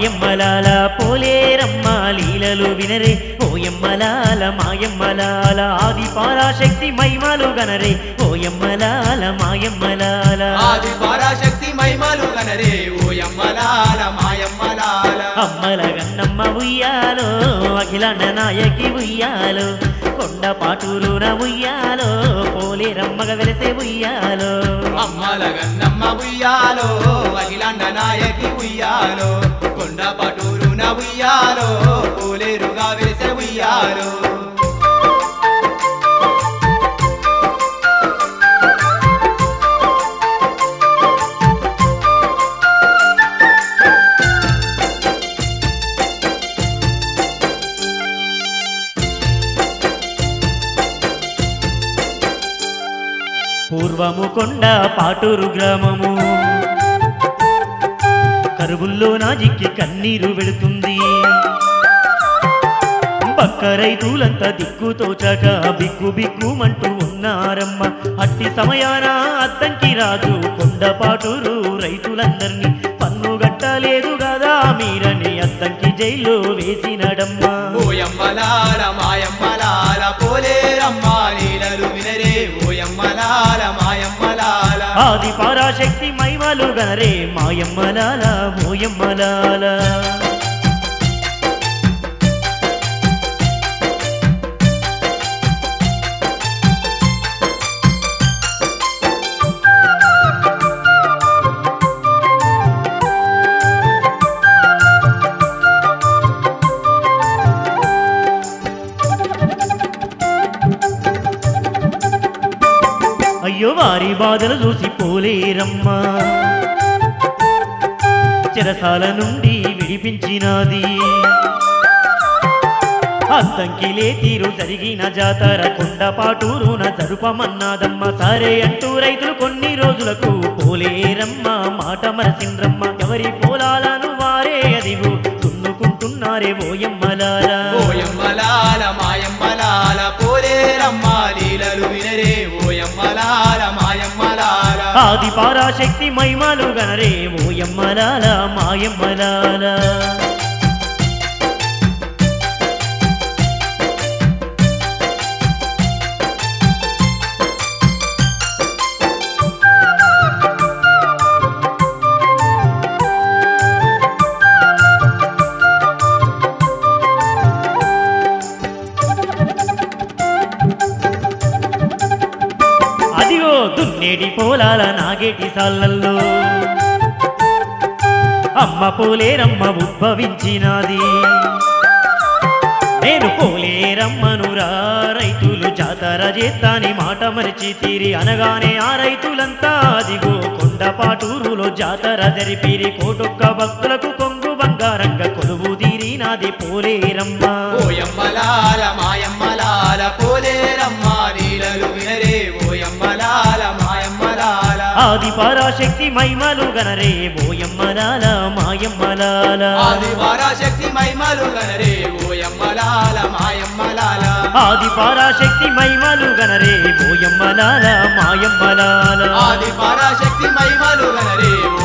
మాయమ్మలాల పోలేరమ్మ లీలలు వినరే ఓయమ్మలాల మాయమ్మలాల ఆది పరాశక్తి మహిమలు గనరే ఓయమ్మలాల మాయమ్మలాల ఆది పరాశక్తి మహిమలు గనరే ఓయమ్మలాల మాయమ్మలాల అమ్మల గన్నమ్మ ఉయ్యాలో అఖిలాండ నాయకి ఉయ్యాలో కొండ పాటూరున ఉయ్యాలో పోలేరమ్మగ వెలసే ఉయ్యాలో అమ్మల గన్నమ్మ ఉయ్యాలో అఖిలాండ నాయకి ఉయ్యాలో కొండ పటూరున ఉయ్యాలో పోలేరుగా వేసే ఉయ్యాలో పూర్వము కొండ పాటూరు గ్రామము కరువుల్లో నా జిక్కి కన్నీరు వెళుతుంది పక్క రైతులంతా దిక్కుతోచక బిక్కు బిక్కుమంటూ ఉన్నారమ్మ అట్టి సమయాన అద్దంకి రాజు కొండపాటూరు రైతులందరినీ పన్ను గట్టలేదు కదా మీరని అద్దంకి జైల్లో వేసినడమ్మా ఓయమ్మలాల మాయమ్మలాల పోలేరమ్మ నీలలు వినరే ఓయమ్మలాల మాయమ్మలాల ఆది పరాశక్తి మైమలు గనరే మాయమ్మలాల మోయమ్మలాల అయ్యో వారి బాధలు చూసి పోలేరమ్మా చెరసాల నుండి విడిపించినది అద్దంకిలే తీరు జరిగిన జాతర కొండపాటూరున జరుపమన్నాదమ్మ సరే అంటూ రైతులు కొన్ని రోజులకు పోలేరమ్మ మాట మరసిండ్రమ్మ ఎవరి పోలాలను వారే అదిగో దున్నుకుంటున్నారే ఓయమ్మలారా ఓయమ్మలాల మాయమ్మలాల పోలేరమ్మ నీలలు వినరే ఓయమ్మలాల మాయమ్మలాల ఆది పరాశక్తి మహిమలు గనరే ఓయమ్మలాల మాయమ్మలాల అదిగో దున్నేటి పోలాల నాగేటి సాళ్ళల్లో అమ్మ పోలేరమ్మ ఉద్భవించినది నేను పోలేరమ్మను రా రైతులు జాతర చేస్తాని మాట మరిచి తీరి అనగానే ఆ రైతులంతా అదిగో కొండపాటూరులో జాతర జరిపిరి కోటొక్క భక్తులకు కొంగు బంగారంగా కొలువు తీరినాది పోలేరమ్మ ఓయమ్మలాల మాయమ్మలాల పోలేరమ్మ నీలలు వినరే ఓయమ్మలాల మాయమ్మలాల ఆది పరాశక్తి మహిమలు గనరే ఓయమ్మలాల మాయమ్మలాల ఆది పరాశక్తి మహిమలు గనరే ఓయమ్మలాల మాయమ్మలాల ఆది పరాశక్తి మహిమలు గనరే ఓయమ్మలాల మాయమ్మలాల ఆది పరాశక్తి మహిమలు గనరే